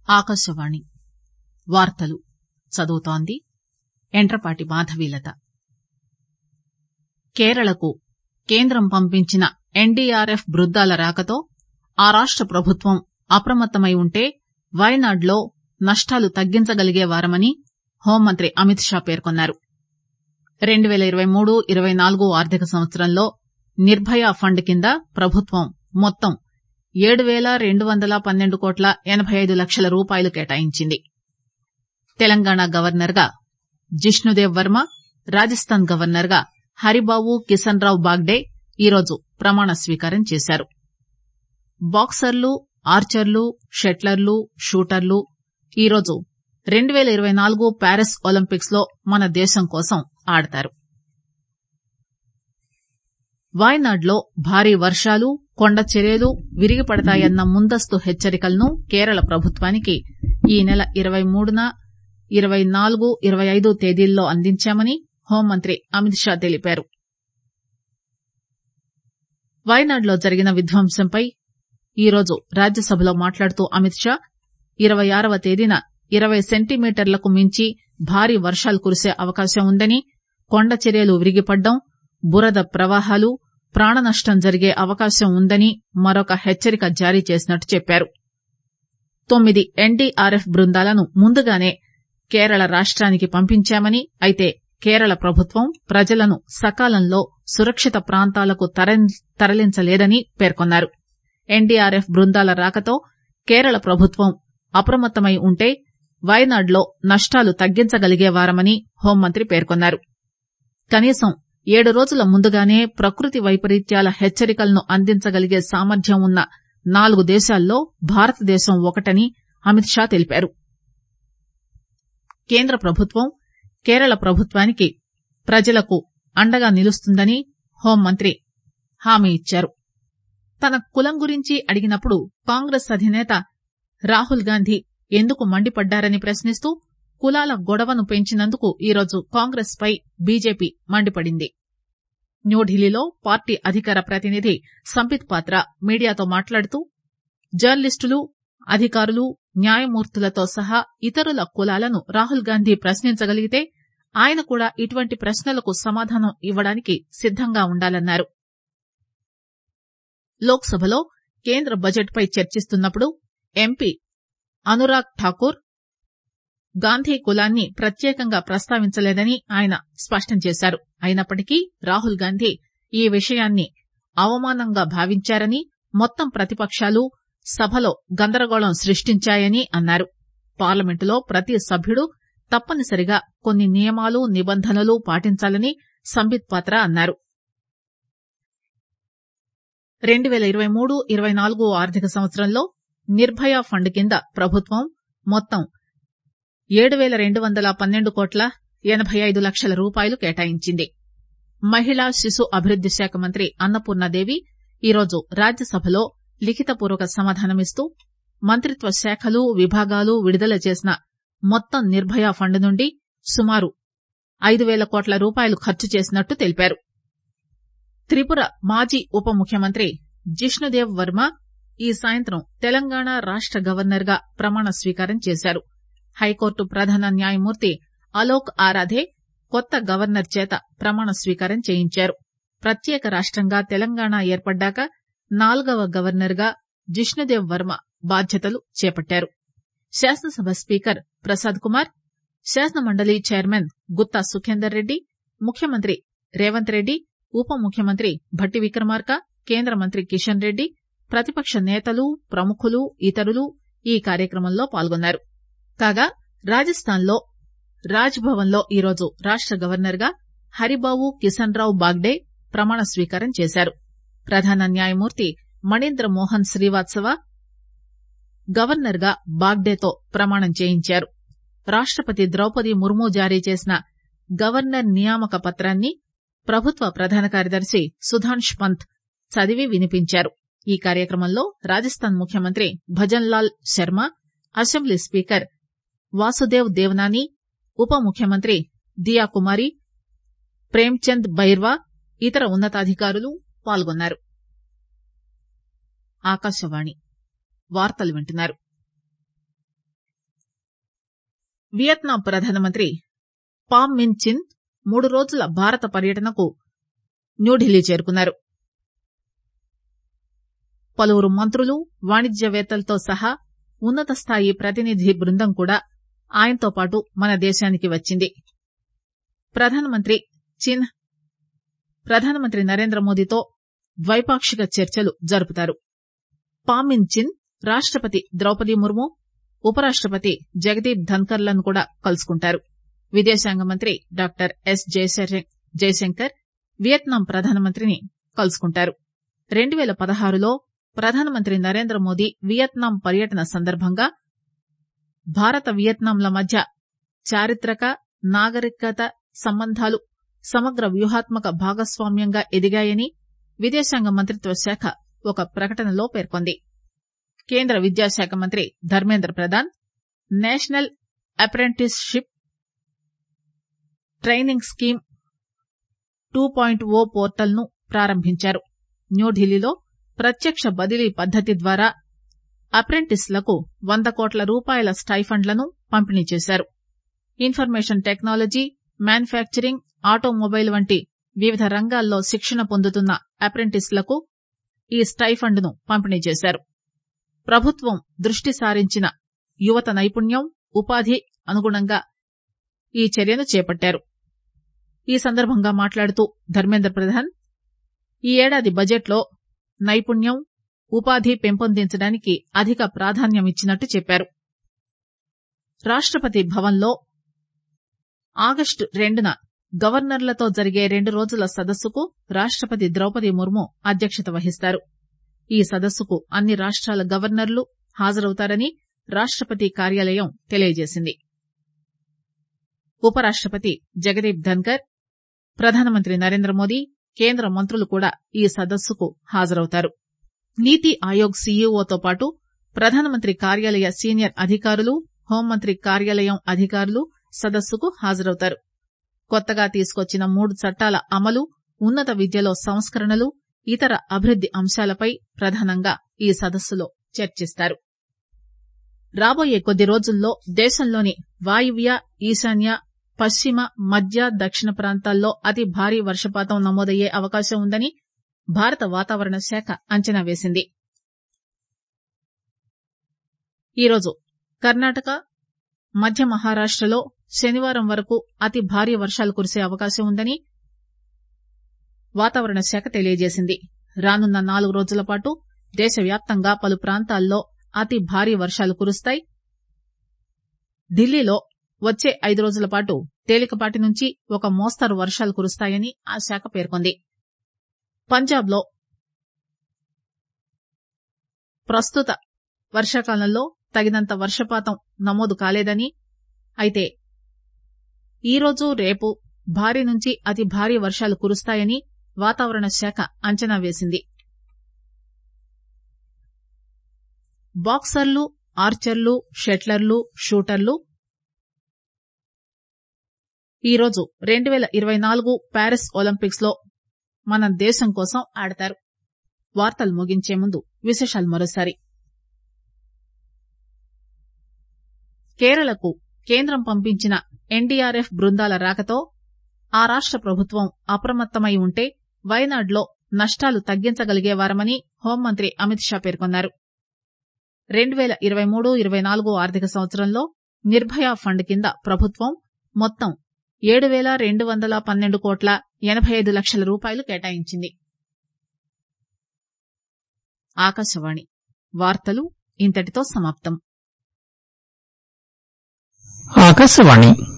ఆకాశవాణి వార్తలు చదువుతోంది ఎంట్రపాటి మాధవీలత కేరళకు కేంద్రం పంపించిన ఎన్డీఆర్ఎఫ్ బృందాల రాకతో ఆ రాష్ట ప్రభుత్వం అప్రమత్తమై ఉంటే వయనాడ్లో నష్టాలు తగ్గించగలిగేవారమని హోంమంత్రి అమిత్ షా పేర్కొన్నారు రెండు పేల ఇరవై మూడు ఇరవై నాలుగు ఆర్థిక సంవత్సరంలో నిర్భయ ఫండ్ కింద ప్రభుత్వం మొత్తం ఏడు పేల రెండు వందల పన్నెండు కోట్ల ఎనబై ఐదు లక్షల రూపాయలు కేటాయించింది తెలంగాణ గవర్నర్ గా జిష్ణుదేవ్ వర్మ రాజస్థాన్ గవర్నర్ గా హరిబాబు కిషన్ రావు బాగ్డే ఈరోజు ప్రమాణ స్వీకారం చేశారు బాక్సర్లు ఆర్చర్లు షట్లర్లు షూటర్లు ఈరోజు రెండు పేల ఇరవై నాలుగు ప్యారిస్ ఒలింపిక్స్ లో మన దేశం కోసం ఆడతారు వాయనాడ్లో భారీ వర్షాలు కొండ చర్యలు విరిగిపడతాయన్న ముందస్తు హెచ్చరికలను కేరళ ప్రభుత్వానికి ఈ నెల ఇరవై మూడున ఇరవై నాలుగు ఇరవై ఐదు తేదీల్లో అందించామని హోంమంత్రి అమిత్ షా తెలిపారు వయనాడ్లో జరిగిన విధ్వంసంపై ఈరోజు రాజ్యసభలో మాట్లాడుతూ అమిత్ షా ఇరవై ఆరవ తేదీన ఇరవై సెంటీమీటర్లకు మించి భారీ వర్షాలు కురిసే అవకాశం ఉందని కొండ చర్యలు విరిగిపడ్డం బురద ప్రవాహాలు ప్రాణనష్టం జరిగే అవకాశం ఉందని మరొక హెచ్చరిక జారీ చేసినట్టు చెప్పారు తొమ్మిది ఎన్డీఆర్ఎఫ్ బృందాలను ముందుగానే కేరళ రాష్టానికి పంపించామని అయితే కేరళ ప్రభుత్వం ప్రజలను సకాలంలో సురక్షిత ప్రాంతాలకు తరలించలేదని పేర్కొన్నారు ఎన్డీఆర్ఎఫ్ బృందాల రాకతో కేరళ ప్రభుత్వం అప్రమత్తమై ఉంటే వయనాడ్లో నష్టాలు తగ్గించగలిగేవారమని హోంమంత్రి పేర్కొన్నారు కనీసం ఏడు రోజుల ముందుగానే ప్రకృతి వైపరీత్యాల హెచ్చరికలను అందించగలిగే సామర్థ్యం ఉన్న నాలుగు దేశాల్లో భారతదేశం ఒకటని అమిత్ షా తెలిపారు కేంద్ర ప్రభుత్వం కేరళ ప్రభుత్వానికి ప్రజలకు అండగా నిలుస్తుందని హోంమంత్రి హామీ ఇచ్చారు తన కులం గురించి అడిగినప్పుడు కాంగ్రెస్ అధినేత రాహుల్ గాంధీ ఎందుకు మండిపడ్డారని ప్రశ్నిస్తూ కులాల గొడవను పెంచినందుకు ఈరోజు కాంగ్రెస్ పై బీజేపీ మండిపడింది న్యూఢిల్లీలో పార్టీ అధికార ప్రతినిధి సంబిత్ పాత్ర మీడియాతో మాట్లాడుతూ జర్నలిస్టులు అధికారులు న్యాయమూర్తులతో సహా ఇతరుల కులాలను రాహుల్ గాంధీ ప్రశ్నించగలిగితే ఆయన కూడా ఇటువంటి ప్రశ్నలకు సమాధానం ఇవ్వడానికి సిద్దంగా ఉండాలన్నారు లోక్ సభలో కేంద్ర బడ్జెట్ పై చర్చిస్తున్నప్పుడు ఎంపీ అనురాగ్ ఠాకూర్ గాంధీ కులాన్ని ప్రత్యేకంగా ప్రస్తావించలేదని ఆయన స్పష్టం చేశారు అయినప్పటికీ రాహుల్ గాంధీ ఈ విషయాన్ని అవమానంగా భావించారని మొత్తం ప్రతిపక్షాలు సభలో గందరగోళం సృష్టించాయని అన్నారు పార్లమెంటులో ప్రతి సభ్యుడు తప్పనిసరిగా కొన్ని నియమాలు నిబంధనలు పాటించాలని సంబిత్ పాత్ర అన్నారు రెండు పేల ఇరవై మూడు ఇరవై నాలుగు ఆర్థిక సంవత్సరంలో నిర్భయ ఫండ్ కింద ప్రభుత్వం మొత్తం ఏడు పేల రెండు వందల పన్నెండు కోట్ల ఎనబై ఐదు లక్షల రూపాయలు కేటాయించింది మహిళా శిశు అభివృద్ది శాఖ మంత్రి అన్నపూర్ణదేవి ఈరోజు రాజ్యసభలో లిఖితపూర్వక సమాధానమిస్తూ మంత్రిత్వ శాఖలు విభాగాలు విడుదల చేసిన మొత్తం నిర్భయ ఫండ్ నుండి సుమారు ఐదు పేల కోట్ల రూపాయలు ఖర్చు చేసినట్టు తెలిపారు త్రిపుర మాజీ ఉప ముఖ్యమంత్రి జిష్ణుదేవ్ వర్మ ఈ సాయంత్రం తెలంగాణ రాష్ట గవర్నర్ గా ప్రమాణ స్వీకారం చేశారు హైకోర్టు ప్రధాన న్యాయమూర్తి అలోక్ ఆరాధే కొత్త గవర్నర్ చేత ప్రమాణ స్వీకారం చేయించారు ప్రత్యేక రాష్టంగా తెలంగాణ ఏర్పడ్డాక నాల్గవ గవర్నర్ గా జిష్ణుదేవ్ వర్మ బాధ్యతలు చేపట్టారు శాసనసభ స్పీకర్ ప్రసాద్ కుమార్ శాసనమండలి చైర్మన్ గుత్తా సుఖేందర్ రెడ్డి ముఖ్యమంత్రి రేవంత్ రెడ్డి ఉప ముఖ్యమంత్రి భట్టి విక్రమార్క కేంద్ర మంత్రి కిషన్ రెడ్డి ప్రతిపక్ష నేతలు ప్రముఖులు ఇతరులు ఈ కార్యక్రమంలో పాల్గొన్నారు కాగా రాజస్థాన్ లో రాజ్ భవన్ లో ఈరోజు రాష్ట గవర్నర్ గా హరిబాబు కిషన్ రావు బాగ్డే ప్రమాణ స్వీకారం చేశారు ప్రధాన న్యాయమూర్తి మణీంద్ర మోహన్ శ్రీవాత్సవ గవర్నర్ గా బాగ్డేతో ప్రమాణం చేయించారు రాష్టపతి ద్రౌపది ముర్ము జారీ చేసిన గవర్నర్ నియామక పత్రాన్ని ప్రభుత్వ ప్రధాన కార్యదర్శి సుధాంష్ పంత్ చదివి వినిపించారు ఈ కార్యక్రమంలో రాజస్థాన్ ముఖ్యమంత్రి భజన్ లాల్ శర్మ అసెంబ్లీ స్పీకర్ వాసుదేవ్ దేవనాని ఉప ముఖ్యమంత్రి దియా కుమారి ప్రేమ్చంద్ బైర్వా ఇతర ఉన్నతాధికారులు పాల్గొన్నారు ఆకాశవాణి వార్తలు వింటున్నారు వియత్నాం ప్రధానమంత్రి పామ్ మిన్ చిన్ మూడు రోజుల భారత పర్యటనకు న్యూఢిల్లీ చేరుకున్నారు పలువురు మంత్రులు వాణిజ్యవేత్తలతో సహా ఉన్నత స్థాయి ప్రతినిధి బృందం కూడా ఆయనతో పాటు మన దేశానికి వచ్చింది ప్రధానమంత్రి చిన్ ప్రధానమంత్రి నరేంద్ర మోదీతో ద్వైపాక్షిక చర్చలు జరుపుతారు పామిన్ చిన్ రాష్టపతి ద్రౌపది ముర్ము ఉపరాష్టపతి జగదీప్ ధన్కర్లను కూడా కలుసుకుంటారు విదేశాంగ మంత్రి డాక్టర్ ఎస్ జయశంకర్ వియత్నాం ప్రధానమంత్రిని కలుసుకుంటారు రెండు పేల పదహారులో ప్రధానమంత్రి నరేంద్ర మోదీ వియత్నాం పర్యటన సందర్భంగా భారత వియత్నాంల మధ్య చారిత్రక నాగరికత సంబంధాలు సమగ్ర వ్యూహాత్మక భాగస్వామ్యంగా ఎదిగాయని విదేశాంగ మంత్రిత్వ శాఖ ఒక ప్రకటనలో పేర్కొంది కేంద్ర విద్యాశాఖ మంత్రి Dharmendra Pradhan national apprenticeship training scheme two point O portal ను ప్రారంభించారు న్యూఢిల్లీలో ప్రత్యక్ష బదిలీ పద్దతి ద్వారా అప్రెంటిస్లకు వంద కోట్ల రూపాయల స్టైఫండ్లను పంపిణీ చేశారు ఇన్ఫర్మేషన్ టెక్నాలజీ మ్యానుఫ్యాక్చరింగ్ ఆటోమొబైల్ వంటి వివిధ రంగాల్లో శిక్షణ పొందుతున్న అప్రెంటిస్లకు ఈ స్టైఫండ్ ను పంపిణీ చేశారు ప్రభుత్వం దృష్టి సారించిన యువత నైపుణ్యం ఉపాధి అనుగుణంగా ఈ చర్యను చేపట్టారు ఈ సందర్భంగా మాట్లాడుతూ ధర్మేంద్ర ప్రధాన్ ఈ ఏడాది బడ్జెట్లో నైపుణ్యం ఉపాధి పెంపొందించడానికి అధిక ప్రాధాన్యమిచ్చినట్టు చెప్పారు రాష్టపతి భవన్లో ఆగస్టు రెండున గవర్నర్లతో జరిగే రెండు రోజుల సదస్సుకు రాష్టపతి ద్రౌపది ముర్ము అధ్యక్షత వహిస్తారు ఈ సదస్సుకు అన్ని రాష్టాల గవర్నర్లు హాజరవుతారని రాష్టపతి కార్యాలయం తెలియజేసింది ఉపరాష్టపతి జగదీప్ ధన్కర్ ప్రధానమంత్రి నరేంద్ర మోదీ కేంద్ర మంత్రులు కూడా ఈ సదస్సుకు హాజరవుతారు నీతి ఆయోగ్ సీఈఓతో పాటు ప్రధానమంత్రి కార్యాలయ సీనియర్ అధికారులు హోంమంత్రి కార్యాలయం అధికారులు సదస్సుకు హాజరవుతారు కొత్తగా తీసుకొచ్చిన మూడు చట్టాల అమలు ఉన్నత విద్యలో సంస్కరణలు ఇతర అభివృద్ది అంశాలపై ప్రధానంగా ఈ సదస్సులో చర్చిస్తారు రాబోయే కొద్ది రోజుల్లో దేశంలోని వాయువ్య ఈశాన్య పశ్చిమ మధ్య దక్షిణ ప్రాంతాల్లో అతి భారీ వర్షపాతం నమోదయ్యే అవకాశం ఉందని భారత వాతావరణ శాఖ అంచనా వేసింది ఈరోజు కర్ణాటక మధ్య మహారాష్టలో శనివారం వరకు అతి భారీ వర్షాలు కురిసే అవకాశం ఉందని వాతావరణ శాఖ తెలియజేసింది రానున్న నాలుగు రోజుల పాటు దేశవ్యాప్తంగా పలు ప్రాంతాల్లో అతి భారీ వర్షాలు కురుస్తాయి ఢిల్లీలో వచ్చే ఐదు రోజుల పాటు తేలికపాటి నుంచి ఒక మోస్తరు వర్షాలు కురుస్తాయని ఆ శాఖ పేర్కొంది పంజాబ్ లో ప్రస్తుత వర్షాకాలంలో తగినంత వర్షపాతం నమోదు కాలేదని అయితే ఈరోజు రేపు భారీ నుంచి అతి భారీ వర్షాలు కురుస్తాయని వాతావరణ శాఖ అంచనా వేసింది బాక్సర్లు ఆర్చర్లు షెట్లర్లు షూటర్లు ఈరోజు రెండు పేల ఇరవై నాలుగు ప్యారిస్ ఒలింపిక్స్ లో మన దేశం కోసం ఆడతారు వార్తలు ముగించే ముందు విశేషాలు మరోసారి కేరళకు కేంద్రం పంపించిన ఎన్డీఆర్ఎఫ్ బృందాల రాకతో ఆ రాష్ట ప్రభుత్వం అప్రమత్తమై ఉంటే వయనాడ్లో నష్టాలు తగ్గించగలిగేవారమని హోంమంత్రి అమిత్ షా పేర్కొన్నారు రెండు పేల ఇరవై మూడు ఇరవై నాలుగు ఆర్థిక సంవత్సరంలో నిర్భయ ఫండ్ కింద ప్రభుత్వం మొత్తం ఏడు పేల రెండు వందల పన్నెండు కోట్ల ఎనబై ఐదు లక్షల రూపాయలు కేటాయించింది ఆకాశవాణి వార్తలు ఇంతటితో సమాప్తం ఆకాశవాణి